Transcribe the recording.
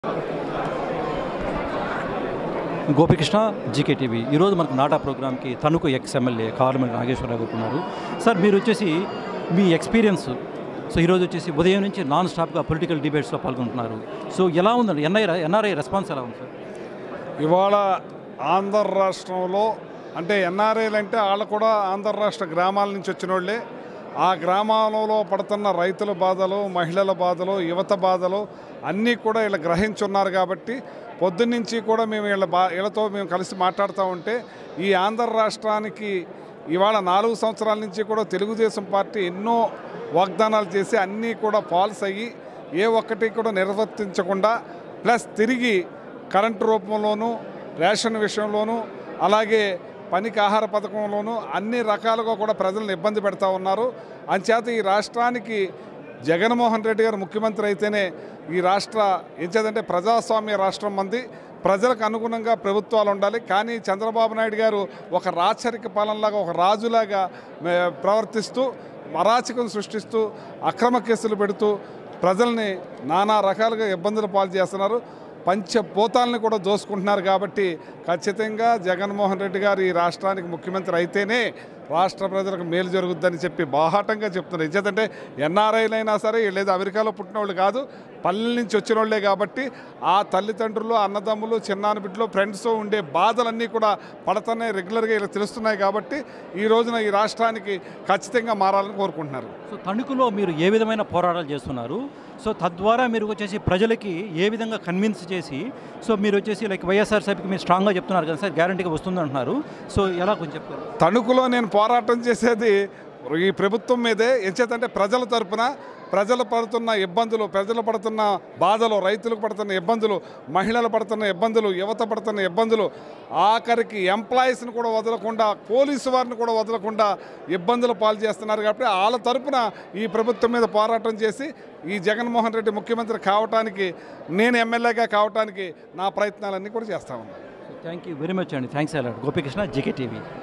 Gopikrishna GK TV ఈరోజు మనకు నాటా ప్రోగ్రామ్కి తణుకు ఎక్స్ ఎమ్మెల్యే కారుమల్లి నాగేశ్వరరావు గారు ఉన్నారు సార్ మీరు వచ్చేసి మీ ఎక్స్పీరియన్స్ సో ఈరోజు వచ్చేసి ఉదయం నుంచి నాన్ స్టాప్గా పొలిటికల్ డిబేట్స్లో పాల్గొంటున్నారు సో ఎలా ఉందండి ఎన్ఐ ఎన్ఆర్ఐ రెస్పాన్స్ ఎలా ఉంది సార్ ఇవాళ ఆంధ్ర రాష్ట్రంలో అంటే ఎన్ఆర్ఐలు అంటే వాళ్ళు కూడా ఆంధ్ర రాష్ట్ర గ్రామాల నుంచి వచ్చిన వాళ్ళే ఆ గ్రామాలలో పడుతున్న రైతుల బాధలు మహిళల బాధలు యువత బాధలు అన్నీ కూడా వీళ్ళు గ్రహించున్నారు కాబట్టి పొద్దున్నుంచి కూడా మేము వీళ్ళ బా వీళ్ళతో మేము కలిసి మాట్లాడుతూ ఉంటే ఈ ఆంధ్ర రాష్ట్రానికి ఇవాళ నాలుగు సంవత్సరాల నుంచి కూడా తెలుగుదేశం పార్టీ ఎన్నో వాగ్దానాలు చేసి అన్నీ కూడా ఫాల్స్ అయ్యి ఏ ఒక్కటి కూడా నిర్వర్తించకుండా ప్లస్ తిరిగి కరెంటు రూపంలోనూ రేషన్ విషయంలోనూ అలాగే పనికి ఆహార పథకంలోనూ అన్ని రకాలుగా కూడా ప్రజలను ఇబ్బంది పెడతా ఉన్నారు అంచేత ఈ రాష్ట్రానికి జగన్మోహన్ రెడ్డి గారు ముఖ్యమంత్రి అయితేనే ఈ రాష్ట్ర ఎంచేదంటే ప్రజాస్వామ్య రాష్ట్రం మంది ప్రజలకు అనుగుణంగా ప్రభుత్వాలు ఉండాలి కానీ చంద్రబాబు నాయుడు గారు ఒక రాచరిక పాలనలాగా ఒక రాజులాగా మే- ప్రవర్తిస్తూ అరాచకం సృష్టిస్తూ అక్రమ కేసులు పెడుతూ ప్రజల్ని నానా రకాలుగా ఇబ్బందులు పాలు చేస్తున్నారు పంచభూతాలని కూడా దోసుకుంటున్నారు కాబట్టి ఖచ్చితంగా జగన్మోహన్ రెడ్డి గారు ఈ రాష్ట్రానికి ముఖ్యమంత్రి అయితేనే రాష్ట్ర ప్రజలకు మేలు జరుగుద్దని చెప్పి బాహాటంగా చెప్తున్నారు ఎందుకంటే ఎన్ఆర్ఐలైనా సరే లేదా అమెరికాలో పుట్టిన వాళ్ళు కాదు పల్లెల నుంచి వచ్చిన వాళ్ళే కాబట్టి ఆ తల్లిదండ్రులు అన్నదమ్ములు చిన్నాన్న బిడ్డలు ఫ్రెండ్స్ ఉండే బాధలన్నీ కూడా పడుతున్నాయి రెగ్యులర్గా ఇలా తెలుస్తున్నాయి కాబట్టి ఈ రోజున ఈ రాష్ట్రానికి ఖచ్చితంగా మారాలని కోరుకుంటున్నారు సో తణుకులో మీరు ఏ విధమైన పోరాటాలు చేస్తున్నారు సో తద్వారా మీరు వచ్చేసి ప్రజలకి ఏ విధంగా కన్విన్స్ చేసి సో మీరు వచ్చేసి లైక్ వైఎస్ఆర్సీపీకి మీరు స్ట్రాంగ్గా చెప్తున్నారు కదా సార్ గ్యారంటీగా వస్తుంది అంటున్నారు సో ఎలా కొంచెం చెప్తారు తణుకులో నేను పోరాటం చేసేది ఈ ప్రభుత్వం మీదే ఎంచేతంటే ప్రజల తరపున ప్రజలు పడుతున్న ఇబ్బందులు ప్రజలు పడుతున్న బాధలు రైతులకు పడుతున్న ఇబ్బందులు మహిళలు పడుతున్న ఇబ్బందులు యువత పడుతున్న ఇబ్బందులు ఆఖరికి ఎంప్లాయీస్ని కూడా వదలకుండా పోలీసు వారిని కూడా వదలకుండా ఇబ్బందులు పాలు చేస్తున్నారు కాబట్టి వాళ్ళ తరపున ఈ ప్రభుత్వం మీద పోరాటం చేసి ఈ జగన్మోహన్ రెడ్డి ముఖ్యమంత్రి కావటానికి నేను ఎమ్మెల్యేగా కావటానికి నా ప్రయత్నాలన్నీ కూడా చేస్తా ఉన్నాను థ్యాంక్ యూ వెరీ మచ్ అండి థ్యాంక్స్ అలాడ్ గోపికృష్ణ జీకే టీవీ